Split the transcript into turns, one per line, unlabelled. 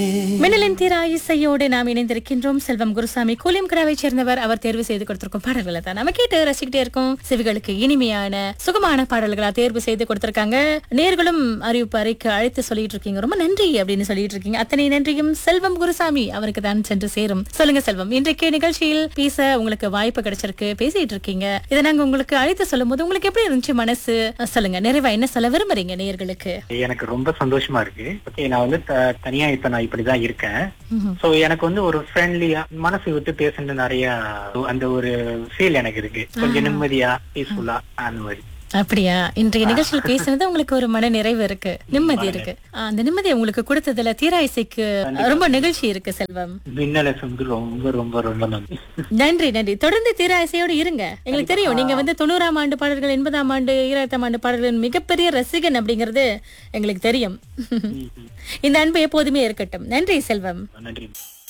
மின்னலின் தீரா இசையோடு நாம் இணைந்திருக்கின்றோம் செல்வம் குருசாமி கூலியம் கிடாவை சேர்ந்தவர் அவர் தேர்வு செய்து கொடுத்திருக்கும் பாடல்களை தான் நம்ம கேட்டு ரசிக்கிட்டே இருக்கோம் செவிகளுக்கு இனிமையான சுகமான பாடல்களா தேர்வு செய்து கொடுத்திருக்காங்க நேர்களும் அறிவிப்பு அறைக்கு அழைத்து சொல்லிட்டு இருக்கீங்க ரொம்ப நன்றி அப்படின்னு சொல்லிட்டு இருக்கீங்க அத்தனை நன்றியும் செல்வம் குருசாமி அவருக்கு தான் சென்று சேரும் சொல்லுங்க செல்வம் இன்றைக்கு நிகழ்ச்சியில் பேச உங்களுக்கு வாய்ப்பு கிடைச்சிருக்கு பேசிட்டு இருக்கீங்க இதை நாங்க உங்களுக்கு அழைத்து சொல்லும் போது உங்களுக்கு எப்படி இருந்துச்சு மனசு சொல்லுங்க நிறைவா என்ன சொல்ல விரும்புறீங்க நேர்களுக்கு
எனக்கு ரொம்ப சந்தோஷமா இருக்கு ஓகே நான் வந்து த- தனியா இப்ப நான் இப்படிதான் இருக்கேன்
ம்ஹும்.
சோ எனக்கு வந்து ஒரு ஃப்ரெண்ட்லியா மனசு விட்டு பேசுறது நிறைய அந்த ஒரு ஃபீல் எனக்கு இருக்கு கொஞ்சம் நிம்மதியா பீஸ்ஃபுல்லா அந்த மாதிரி
அப்படியா இன்றைய நிகழ்ச்சியில் பேசுனது உங்களுக்கு ஒரு மன நிறைவு இருக்கு நிம்மதி இருக்கு ஆ, அந்த நிம்மதி உங்களுக்கு கொடுத்ததுல தீரா இசைக்கு ரொம்ப நிகழ்ச்சி இருக்கு செல்வம்
மின்னலஸ் வந்து ரொம்ப ரொம்ப ரொம்ப நன்றி
நன்றி நன்றி தொடர்ந்து தீரா இசையோடு இருங்க எங்களுக்கு தெரியும் நீங்க வந்து தொண்ணூறாம் ஆண்டு பாடல்கள் எண்பதாம் ஆண்டு ஈராயிரத்தாம் ஆண்டு பாடல்களின் மிகப்பெரிய ரசிகன் அப்படிங்கிறது எங்களுக்கு தெரியும் இந்த அன்பு எப்போதுமே இருக்கட்டும் நன்றி செல்வம்
நன்றி